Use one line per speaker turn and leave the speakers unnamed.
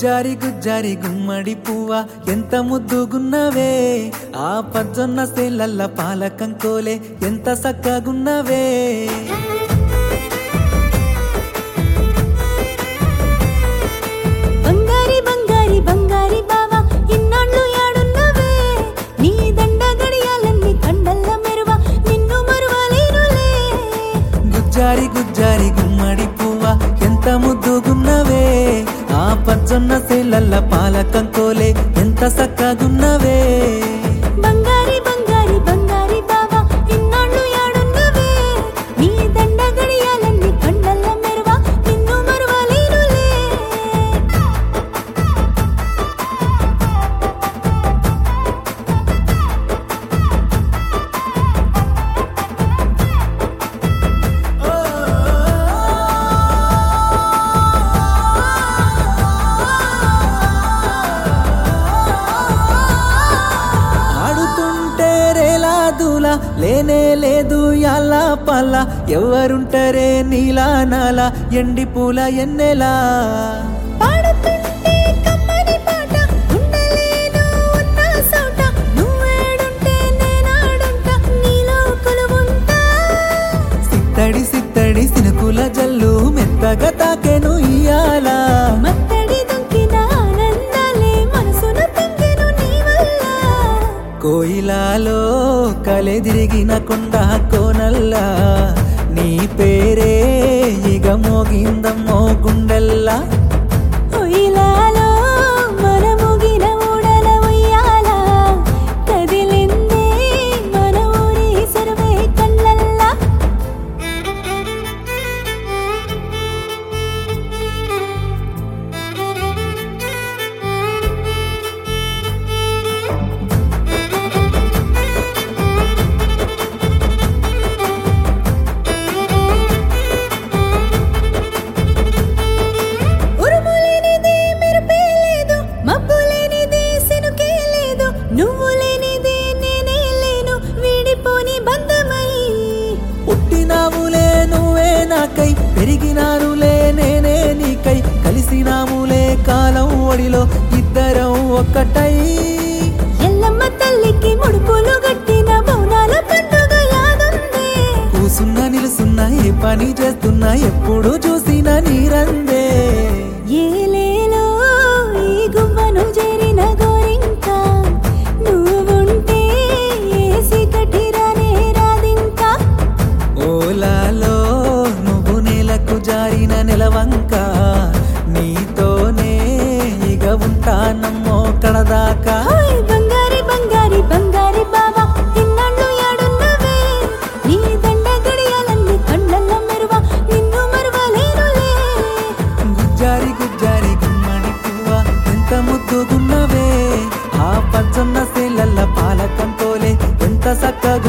గుజ్జారి గుజ్జారి గుమ్మడి పువ్వ ఎంత ముద్దుగున్నవే ఆ పజ్జొన్న సేలల్ల పాలకంకోలే ఎంత సక్కగున్నవే
బంగారి బంగారి బంగారి బావా ఇన్నాళ్ళు యాడున్నవే నీ దండ గడియాలన్నీ కండల్ల మెరువ నిన్ను మరువలేనులే
గుజ్జారి గుజ్జారి గుమ్మడి పువ్వ ఎంత ముద్దుగున్నవే ఆ పజ్జొన్న సేలల్ల పాలకంకోలే ఎంత సక్కగున్నవే
బంగారి బంగారి బంగారి బావా ఇన్నాళ్ళు యాడున్నవే నీ దండ గడియాలన్నీ కండల్ల మెరువ నిన్ను మరువలేనులే
ఆడుతుంటే రేలా దూల లేనే లేదు యాలా పల్ల ఎవరుంటరే నీలా నాలా ఎండి పూల ఎన్నెలా
పాడుతుంటే కమ్మని పాట ఉండలేను ఉన్న సోట నువ్వేడుంటే నేనాడుంటా నీలో కొలువుంటా
సిత్తడి సిత్తడి సినుకుల జల్లు మెత్తగా తాకెను ఇయాల
మత్తడి దుంకిన ఆనందాలే మనసున పొంగెను నీ వల్ల
కోయిలాలో కలెదిరిగిన కొండ కోనల్లా నీ పేరే ఇగ మోగిందమ్మో గుండెల్లా
ఉయ్యాలలో మనముగిన ఊడల ఉయ్యాల కదిలిందే మన ఊరి సర్వే కళ్ళల్లా ఉరుములేనిది మెరుపే లేదు మబ్బు లేనిది సినుకే లేదు నువ్వు లేనిది నేనే లేను వీడిపోని బంధమై
పుట్టినాములే నువ్వే నాకై పెరిగినానులే నేనే నీకై కలిసినాములే కాలం ఒడిలో ఇద్దరం ఒక్కటై
ఎల్లమ్మ తల్లికి ముడుపులు గట్టిన బౌనాల పండుగ యాదుందే
కూసున్న నిలుసున్న ఏ పని చేస్తున్నా ఎప్పుడు చూసిన నీరందే
ఏలేలో ఈ గువ్వను చేరిన గోరింక నువ్వుంటే ఏసి కఠిరానే రాదింకా
ఓలాలో నువ్వు నేలకు జారిన నెలవంక నీతోనే ఇక ఉంటానమ్మో కడదాకా
ఓయ్ బంగారి బంగారి బంగారి బావా ఇన్నాళ్ళు యాడున్నవే నీ దండ గడియాలన్నీ కళ్ళల్ల మెరువ నిన్ను మరువలేనులే
గుజ్జారి గుజ్జారి గుమ్మడి పువ్వ ఎంత ముద్దుగున్నవే ఆ పచ్చన్న సేలల్ల పాలకంతోలే ఎంత చక్కగా